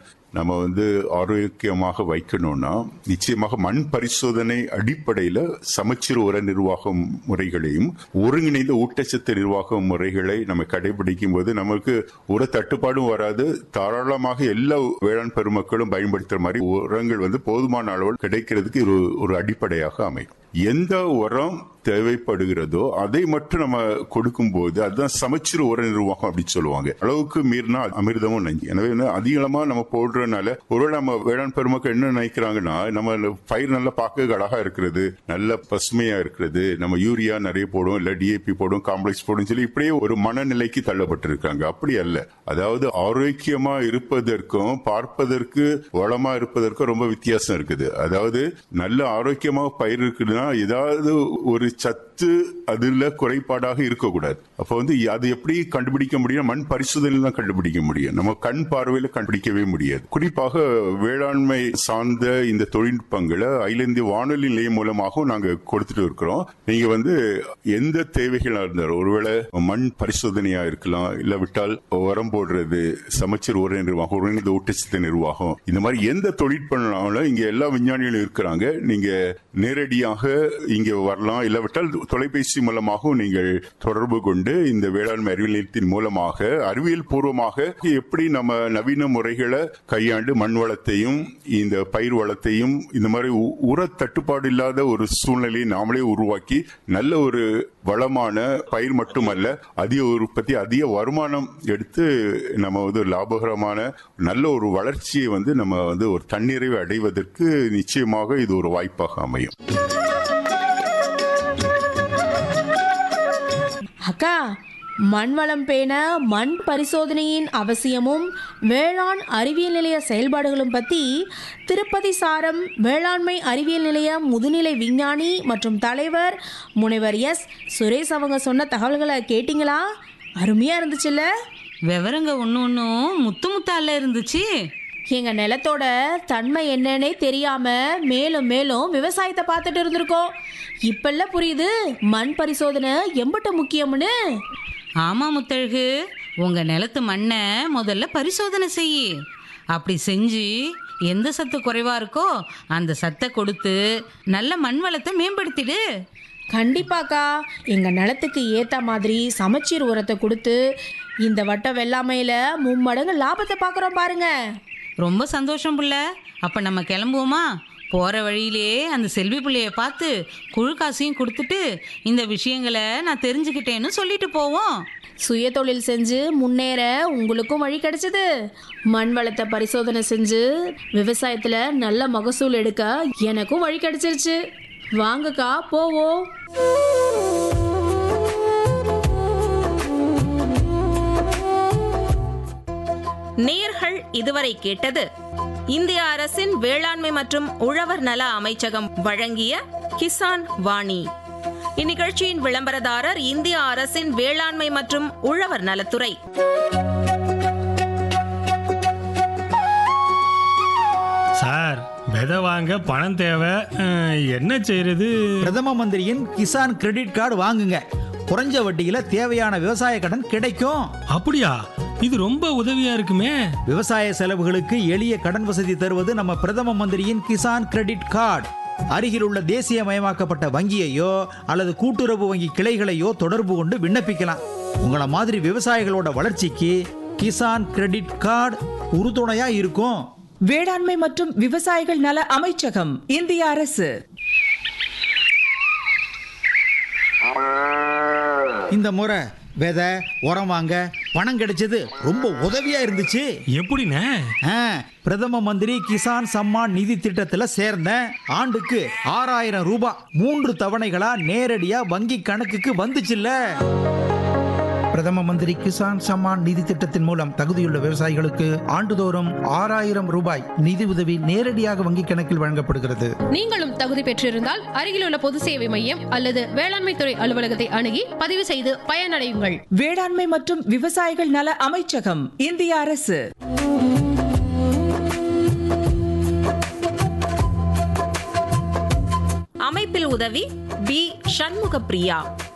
நம்ம வந்து ஆரோக்கியமாக வைக்கணும்னா நிச்சயமாக மண் பரிசோதனை அடிப்படையில சமச்சீர் உர நிர்வாக முறைகளையும் ஒருங்கிணைந்த ஊட்டச்சத்து நிர்வாக முறைகளை நம்ம கடைபிடிக்கும் போது நமக்கு உர தட்டுப்பாடும் வராது தாராளமாக எல்லா வேளாண் பெருமக்களும் பயன்படுத்துற மாதிரி உரங்கள் வந்து போதுமான அளவில் கிடைக்கிறதுக்கு ஒரு ஒரு அடிப்படையாக அமையும் எந்த உரம் தேவைப்படுகிறதோ அதை மட்டும் நம்ம கொடுக்கும்போது அதுதான் சமச்சீர் உர நிர்வாகம் அப்படின்னு சொல்லுவாங்க அளவுக்கு மீறினா அமிர்தமும் நஞ்சு எனவே வந்து அதிகமா நம்ம போடுறதுனால ஒருவேளை நம்ம வேளாண் பெருமக்கள் என்ன நினைக்கிறாங்கன்னா நம்ம பயிர் நல்லா பார்க்க அழகா இருக்கிறது நல்ல பசுமையா இருக்கிறது நம்ம யூரியா நிறைய போடும் இல்ல டிஏபி போடும் காம்ப்ளெக்ஸ் போடும் சொல்லி இப்படியே ஒரு மனநிலைக்கு தள்ளப்பட்டிருக்காங்க அப்படி அல்ல அதாவது ஆரோக்கியமா இருப்பதற்கும் பார்ப்பதற்கு வளமா இருப்பதற்கும் ரொம்ப வித்தியாசம் இருக்குது அதாவது நல்ல ஆரோக்கியமா பயிர் இருக்குதுன்னா ஏதாவது ஒரு சத்து அதுல குறைபாடாக இருக்கக்கூடாது அப்ப வந்து அது எப்படி கண்டுபிடிக்க முடியும் மண் பரிசோதனையில் தான் கண்டுபிடிக்க முடியும் நம்ம கண் பார்வையில கண்டுபிடிக்கவே முடியாது குறிப்பாக வேளாண்மை சார்ந்த இந்த தொழில்நுட்பங்களை அகில இந்திய வானொலி நிலையம் மூலமாகவும் நாங்க கொடுத்துட்டு இருக்கிறோம் நீங்க வந்து எந்த தேவைகளா இருந்தாலும் ஒருவேளை மண் பரிசோதனையா இருக்கலாம் இல்ல விட்டால் உரம் போடுறது சமச்சீர் உர நிர்வாகம் ஒருங்கிணைந்த ஊட்டச்சத்து நிர்வாகம் இந்த மாதிரி எந்த தொழில்நுட்பம்னாலும் இங்க எல்லா விஞ்ஞானிகளும் இருக்கிறாங்க நீங்க நேரடியாக இங்க வரலாம் இல்லாவிட்டால் தொலைபேசி மூலமாகவும் நீங்கள் தொடர்பு கொண்டு இந்த வேளாண்மை அறிவியல் நிலையத்தின் மூலமாக அறிவியல் பூர்வமாக எப்படி நம்ம நவீன முறைகளை கையாண்டு மண் வளத்தையும் இந்த பயிர் வளத்தையும் இந்த மாதிரி உ- உர தட்டுப்பாடு இல்லாத ஒரு சூழ்நிலையை நாமளே உருவாக்கி நல்ல ஒரு வளமான பயிர் மட்டுமல்ல அதிக உற்பத்தி அதிக வருமானம் எடுத்து நம்ம வந்து லாபகரமான நல்ல ஒரு வளர்ச்சியை வந்து நம்ம வந்து ஒரு தன்னிறைவை அடைவதற்கு நிச்சயமாக இது ஒரு வாய்ப்பாக அமையும் அக்கா மண் வளம் பேண மண் பரிசோதனையின் அவசியமும் வேளாண் அறிவியல் நிலைய செயல்பாடுகளும் பற்றி திருப்பதி சாரம் வேளாண்மை அறிவியல் நிலைய முதுநிலை விஞ்ஞானி மற்றும் தலைவர் முனைவர் எஸ் சுரேஷ் அவங்க சொன்ன தகவல்களை கேட்டிங்களா அருமையாக இருந்துச்சுல்ல விவரங்க ஒன்று ஒன்றும் முத்து முத்தால இருந்துச்சு எங்கள் நிலத்தோட தன்மை என்னன்னே தெரியாம மேலும் மேலும் விவசாயத்தை பார்த்துட்டு இருந்திருக்கோம் இப்பெல்லாம் புரியுது மண் பரிசோதனை எம்பிட்ட முக்கியம்னு ஆமாம் முத்தழகு உங்கள் நிலத்து மண்ணை முதல்ல பரிசோதனை செய் அப்படி செஞ்சு எந்த சத்து குறைவா இருக்கோ அந்த சத்தை கொடுத்து நல்ல மண் வளத்தை மேம்படுத்திடு கண்டிப்பாக்கா எங்கள் நிலத்துக்கு ஏற்ற மாதிரி சமச்சீர் உரத்தை கொடுத்து இந்த வட்டம் வெள்ளாமையில் மும்மடங்கு லாபத்தை பார்க்குறோம் பாருங்க ரொம்ப சந்தோஷம் புள்ள அப்போ நம்ம கிளம்புவோமா போகிற வழியிலே அந்த செல்வி பிள்ளைய பார்த்து குழு காசையும் கொடுத்துட்டு இந்த விஷயங்களை நான் தெரிஞ்சுக்கிட்டேன்னு சொல்லிட்டு போவோம் சுய தொழில் செஞ்சு முன்னேற உங்களுக்கும் வழி கிடைச்சது மண் வளத்தை பரிசோதனை செஞ்சு விவசாயத்தில் நல்ல மகசூல் எடுக்க எனக்கும் வழி கிடைச்சிருச்சு வாங்கக்கா போவோம் நேர்கள் இதுவரை கேட்டது இந்திய அரசின் வேளாண்மை மற்றும் உழவர் நல அமைச்சகம் வழங்கிய கிசான் வாணி இந்நிகழ்ச்சியின் விளம்பரதாரர் இந்திய அரசின் வேளாண்மை மற்றும் உழவர் நலத்துறை சார் விதை வாங்க பணம் தேவை அஹ், என்ன செய்யறது பிரதம மந்திரியின் கிசான் கிரெடிட் கார்டு வாங்குங்க குறைஞ்ச வட்டியில தேவையான விவசாய கடன் கிடைக்கும் அப்படியா இது ரொம்ப உதவியா இருக்குமே விவசாய செலவுகளுக்கு எளிய கடன் வசதி தருவது நம்ம பிரதம மந்திரியின் கிசான் கிரெடிட் கார்டு அருகில் உள்ள தேசியமயமாக்கப்பட்ட வங்கியையோ அல்லது கூட்டுறவு வங்கி கிளைகளையோ தொடர்பு கொண்டு விண்ணப்பிக்கலாம் உங்கள மாதிரி விவசாயிகளோட வளர்ச்சிக்கு கிசான் கிரெடிட் கார்டு உறுதுணையா இருக்கும் வேளாண்மை மற்றும் விவசாயிகள் நல அமைச்சகம் இந்திய அரசு இந்த முறை விதை உரம் வாங்க பணம் கிடைச்சது ரொம்ப உதவியா இருந்துச்சு எப்படிண்ணே ஆ, பிரதம மந்திரி கிசான் சம்மான் நிதி திட்டத்துல சேர்ந்தேன் ஆண்டுக்கு ஆறாயிரம் ரூபாய் மூன்று தவணைகளா நேரடியா வங்கி கணக்குக்கு வந்துச்சுல்ல பிரதம மந்திரி கிசான் சம்மான் நிதி திட்டத்தின் மூலம் தகுதியுள்ள விவசாயிகளுக்கு ஆண்டுதோறும் ஆறாயிரம் ரூபாய் நிதி உதவி நேரடியாக வங்கிக் கணக்கில் வழங்கப்படுகிறது நீங்களும் தகுதி பெற்றிருந்தால் அருகிலுள்ள பொது சேவை மையம் அல்லது வேளாண்மை துறை அலுவலகத்தை அணுகி பதிவு செய்து பயனடையுங்கள் வேளாண்மை மற்றும் விவசாயிகள் நல அமைச்சகம் இந்திய அரசு அமைப்பில் உதவி பி சண்முக பிரியா